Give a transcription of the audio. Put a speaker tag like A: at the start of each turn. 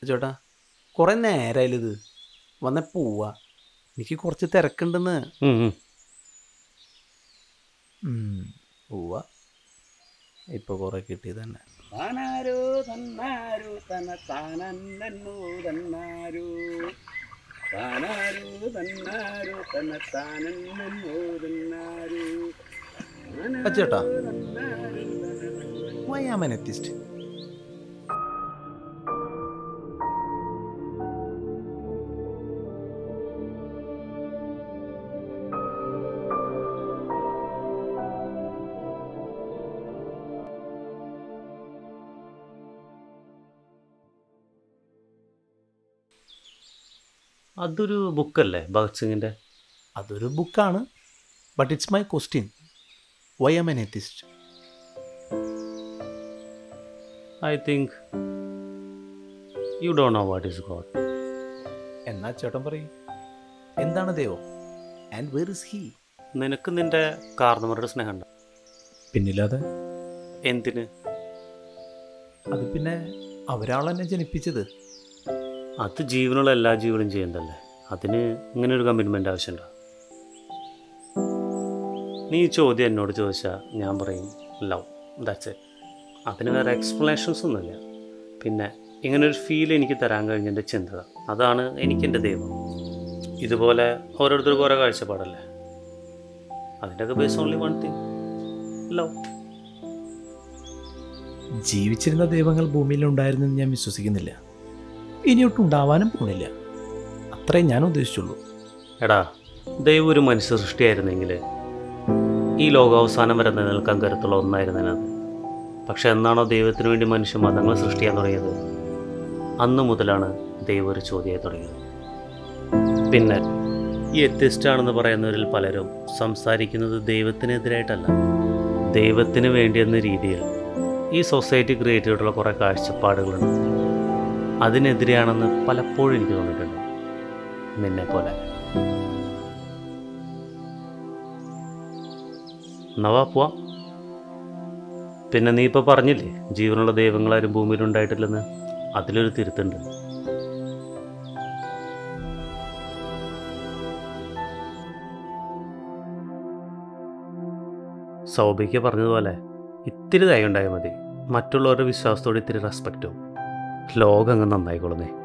A: ചേട്ടാ കുറേ നേരമായാലും ഇത് വന്ന പോവാ എനിക്ക് കുറച്ച് തിരക്കുണ്ടെന്ന്
B: ഉം, ഉം.
A: ഉം, പോവാ ഇപ്പൊ കുറെ കിട്ടി തന്നെ
C: താനാരോ തന്നാരോ തന താനന്നോ തന്നാരോ താനാരോ തന്നാരോ തന താനന്നോ തന്നാരോ
A: അച്ചേട്ടാ വൈ ആം എൻ എത്തിസ്റ്റ്
B: അതൊരു ബുക്കല്ലേ ഭഗത് സിംഗിൻ്റെ
A: അതൊരു ബുക്കാണ് but it's my question why am an atheist
B: I think you do know what is God
A: എന്നാ ചേട്ടൻ പറയും എന്താണ് ദൈവം ആൻഡ് വേർ ഇസ് ഹീ
B: നിനക്ക് നിന്റെ കാർന്നവരുടെ സ്നേഹമുണ്ട്
A: പിന്നില്ലാതെ
B: എന്തിന്
A: അത് പിന്നെ അവരാളെന്നെ ജനിപ്പിച്ചത്
B: അത് ജീവനുള്ള എല്ലാ ജീവനും ചെയ്യുന്നതല്ലേ അതിന് ഇങ്ങനെ ഒരു കമ്മിറ്റ്മെൻ്റ് ആവശ്യമുണ്ടോ നീ ഈ ചോദ്യം എന്നോട് ചോദിച്ചാൽ ഞാൻ പറയും ലവ് ദാറ്റ്സ് ഇറ്റ് അതിന് വേറെ എക്സ്പ്ലനേഷൻസ് ഒന്നുമില്ല പിന്നെ ഇങ്ങനൊരു ഫീൽ എനിക്ക് തരാൻ കഴിഞ്ഞതിൻ്റെ ചിന്തത അതാണ് എനിക്കെൻ്റെ ദൈവം ഇതുപോലെ ഓരോരുത്തർക്കും ഓരോ കാഴ്ചപ്പാടല്ലേ അതിൻ്റെയൊക്കെ base only one thing love
A: ജീവിച്ചിരുന്ന ദൈവങ്ങൾ ഭൂമിയിൽ ഉണ്ടായിരുന്നെന്ന് ഞാൻ വിശ്വസിക്കുന്നില്ല ഇനിയൊട്ടും ഉണ്ടാവാനും പോണില്ല അത്രേ ഞാൻ ഉദ്ദേശിച്ചുള്ളൂ
B: എടാ ദൈവം ഒരു മനുഷ്യ സൃഷ്ടിയായിരുന്നെങ്കിൽ ഈ ലോകാവസാനം വരെ നിലനിൽക്കാൻ കരുത്തുള്ള ഒന്നായിരുന്നതിനത് പക്ഷെ എന്നാണോ ദൈവത്തിന് വേണ്ടി മനുഷ്യ മതങ്ങൾ സൃഷ്ടിക്കാൻ തുടങ്ങിയത് അന്ന് മുതലാണ് ദൈവം ഒരു ചോദ്യമായി തുടങ്ങിയത് പിന്നെ ഈ എത്തിസ്റ്റാണെന്ന് പറയുന്നവരിൽ പലരും സംസാരിക്കുന്നത് ദൈവത്തിനെതിരായിട്ടല്ല ദൈവത്തിന് വേണ്ടിയെന്ന രീതിയിൽ ഈ സൊസൈറ്റി ക്രിയേറ്റ് ചെയ്തിട്ടുള്ള കുറേ കാഴ്ചപ്പാടുകളുണ്ട് അതിനെതിരെയാണെന്ന് പലപ്പോഴും എനിക്ക് തോന്നിയിട്ടുണ്ട് നിന്നെ പോലെ നവാ പോവാം പിന്നെ നീ ഇപ്പോൾ പറഞ്ഞില്ലേ ജീവനുള്ള ദൈവങ്ങളാരും ഭൂമിയിൽ ഉണ്ടായിട്ടില്ലെന്ന് അതിലൊരു തിരുത്തുണ്ട് സൗഭിക്ക് പറഞ്ഞതുപോലെ ഇത്തിരി ദയ ഉണ്ടായാൽ മതി മറ്റുള്ളവരുടെ വിശ്വാസത്തോട് ഇത്തിരി റെസ്പെക്റ്റും ലോകം അങ്ങ് നന്നായിക്കൊള്ളുന്നേ